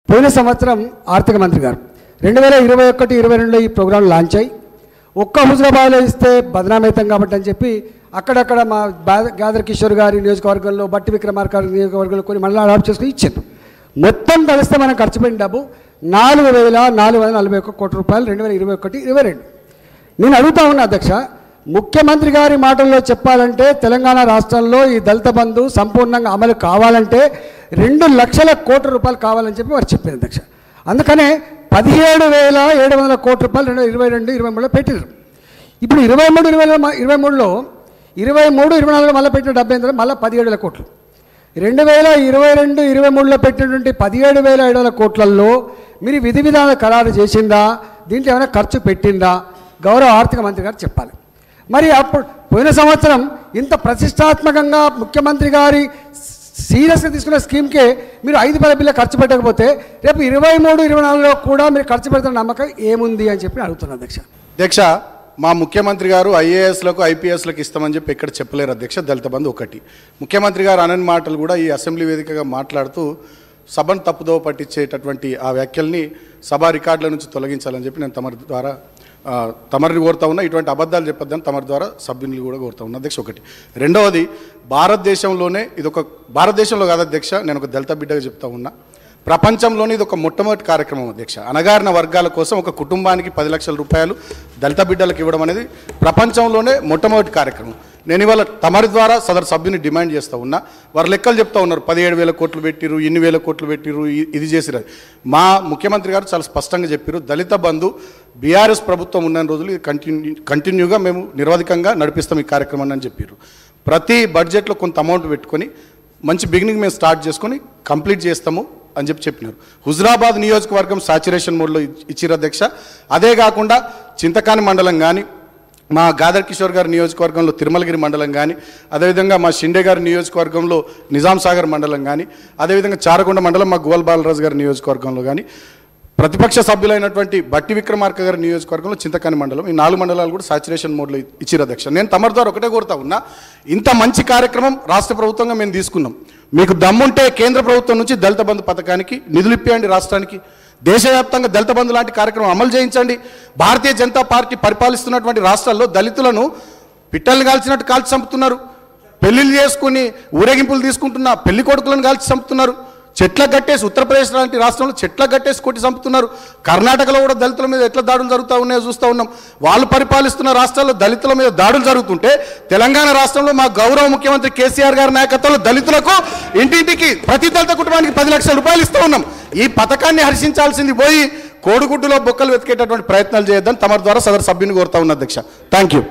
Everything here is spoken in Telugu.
పోయిన సంవత్సరం ఆర్థిక మంత్రి గారు రెండు వేల ఇరవై ఒకటి ఇరవై రెండులో ఈ ప్రోగ్రాం లాంచ్ అయ్యి ఒక్క హుజరాబాద్లో ఇస్తే బదనామవుతాం కాబట్టి అని చెప్పి అక్కడక్కడ మా బా- గాదర్ కిషోర్ గారి నియోజకవర్గంలో బట్టి విక్రమార్క గారి నియోజకవర్గంలో కొన్ని మళ్ళీ అడాప్ట్ చేసుకుని ఇచ్చారు మొత్తం కలిస్తే మనం ఖర్చు పెట్టిన డబ్బు నాలుగు వేల నాలుగు వందల నలభై ఒక్క కోట్ల రూపాయలు రెండు వేల ఇరవై ఒకటి ఇరవై రెండు నేను అడుగుతా ఉన్నా అధ్యక్ష ముఖ్యమంత్రి గారి మాటల్లో చెప్పాలంటే తెలంగాణ రాష్ట్రంలో ఈ దళిత బంధు సంపూర్ణంగా అమలు కావాలంటే రెండు లక్షల కోట్ల రూపాయలు కావాలని చెప్పి వారు చెప్పారు అధ్యక్ష అందుకనే పదిహేడు వేల ఏడు వందల కోట్ల రూపాయలు రెండు వేల ఇరవై రెండు ఇరవై మూడులో పెట్టారు ఇప్పుడు ఇరవై మూడు ఇరవై ఇరవై మూడులో ఇరవై మూడు ఇరవై నాలుగులో మళ్ళీ పెట్టిన డెబ్బై ఎనిమిది మళ్ళీ పదిహేడు వేల కోట్లు రెండు వేల ఇరవై రెండు ఇరవై మూడులో పెట్టినటువంటి పదిహేడు వేల ఏడు వందల కోట్లలో మీరు విధి విధాన ఖరారు చేసిందా దీంట్లో ఏమైనా ఖర్చు పెట్టిందా గౌరవ ఆర్థిక మంత్రి గారు చెప్పాలి మరి అప్పుడు పోయిన సంవత్సరం ఇంత ప్రతిష్టాత్మకంగా ముఖ్యమంత్రి గారి సీరియస్గా తీసుకున్న స్కీమ్కే మీరు ఐదు పది బిల్ల ఖర్చు పెట్టకపోతే రేపు ఇరవై మూడు ఇరవై నాలుగులో కూడా మీరు ఖర్చు పెడుతున్న నమ్మకం ఏముంది అని చెప్పి అడుగుతున్నాను అధ్యక్ష అధ్యక్ష మా ముఖ్యమంత్రి గారు ఐఏఎస్లకు ఐపీఎస్లకు ఇస్తామని చెప్పి ఎక్కడ చెప్పలేరు అధ్యక్ష దళిత బంధు ఒకటి ముఖ్యమంత్రి గారు అనని మాటలు కూడా ఈ అసెంబ్లీ వేదికగా మాట్లాడుతూ సభను తప్పుదోవ పట్టించేటటువంటి ఆ వ్యాఖ్యల్ని సభా రికార్డుల నుంచి తొలగించాలని చెప్పి నేను తమరి ద్వారా ఆ, తమరిని కోరుతా ఉన్నా ఇటువంటి అబద్ధాలు చెప్పొద్దని తమరి ద్వారా సభ్యుని కూడా కోరుతా ఉన్నా అధ్యక్ష ఒకటి రెండవది భారతదేశంలోనే ఇది ఒక భారతదేశంలో కాదు అధ్యక్ష నేను ఒక దళిత బిడ్డగా చెప్తా ఉన్నా ప్రపంచంలోని ఇది ఒక మొట్టమొదటి కార్యక్రమం అధ్యక్ష అణగారిన వర్గాల కోసం ఒక కుటుంబానికి పది లక్షల రూపాయలు దళిత బిడ్డలకు ఇవ్వడం అనేది ప్రపంచంలోనే మొట్టమొదటి కార్యక్రమం నేను ఇవాళ తమరి ద్వారా సదరు సభ్యుని డిమాండ్ చేస్తూ ఉన్నా వారు లెక్కలు చెప్తా ఉన్నారు పదిహేడు వేల కోట్లు పెట్టిరు ఇన్ని వేల కోట్లు పెట్టిరు ఇ- ఇది చేసిరు మా ముఖ్యమంత్రి గారు చాలా స్పష్టంగా చెప్పారు దళిత బంధు బీఆర్ఎస్ ప్రభుత్వం ఉన్న రోజులు ఇది కంటిన్యూ కంటిన్యూగా మేము నిరవధికంగా నడిపిస్తాం ఈ కార్యక్రమాన్ని అని చెప్పారు ప్రతి బడ్జెట్లో కొంత అమౌంట్ పెట్టుకొని మంచి బిగినింగ్ మేము స్టార్ట్ చేసుకొని కంప్లీట్ చేస్తాము అని చెప్పి చెప్పినారు హుజరాబాద్ నియోజకవర్గం సాచురేషన్ మోడ్లో ఇచ్చిరు అధ్యక్ష అదే కాకుండా చింతకాని మండలం కానీ మా గాదర్ కిషోర్ గారి నియోజకవర్గంలో తిరుమలగిరి మండలం కానీ అదేవిధంగా మా షిండే గారి నియోజకవర్గంలో నిజాం సాగర్ మండలం కానీ అదేవిధంగా చారకొండ మండలం మా గోల్ బాలరాజు గారి నియోజకవర్గంలో కానీ ప్రతిపక్ష సభ్యులైనటువంటి బట్టి విక్రమార్క గారి నియోజకవర్గంలో చింతకాని మండలం ఈ నాలుగు మండలాలు కూడా సాచురేషన్ మోడ్లో ఇచ్చిరు అధ్యక్ష నేను తమరి ద్వారా ఒకటే కోరుతా ఉన్నా ఇంత మంచి కార్యక్రమం రాష్ట్ర ప్రభుత్వంగా మేము తీసుకున్నాం మీకు దమ్ముంటే కేంద్ర ప్రభుత్వం నుంచి దళిత బంధు పథకానికి నిధులు ఇప్పియండి రాష్ట్రానికి దేశవ్యాప్తంగా దళిత బంధు లాంటి కార్యక్రమం అమలు చేయించండి భారతీయ జనతా పార్టీ పరిపాలిస్తున్నటువంటి రాష్ట్రాల్లో దళితులను పిట్టల్ని కాల్చినట్టు కాల్చి చంపుతున్నారు పెళ్లిళ్ళు చేసుకుని ఊరేగింపులు తీసుకుంటున్న పెళ్లి కొడుకులను కాల్చి చంపుతున్నారు చెట్ల కట్టేసి ఉత్తరప్రదేశ్ లాంటి రాష్ట్రంలో చెట్ల కట్టేసి కొట్టి చంపుతున్నారు కర్ణాటకలో కూడా దళితుల మీద ఎట్లా దాడులు జరుగుతూ ఉన్నాయో చూస్తూ ఉన్నాం వాళ్ళు పరిపాలిస్తున్న రాష్ట్రాల్లో దళితుల మీద దాడులు జరుగుతుంటే తెలంగాణ రాష్ట్రంలో మా గౌరవ ముఖ్యమంత్రి కేసీఆర్ గారి నాయకత్వంలో దళితులకు ఇంటింటికి ప్రతి దళిత కుటుంబానికి పది లక్షల రూపాయలు ఇస్తూ ఉన్నాం ఈ పథకాన్ని హర్షించాల్సింది పోయి కోడిగుడ్డులో బొక్కలు వెతికేటటువంటి ప్రయత్నాలు చేయొద్దని తమ ద్వారా సదరు సభ్యుని కోరుతా ఉన్న అధ్యక్ష థ్యాంక్ యూ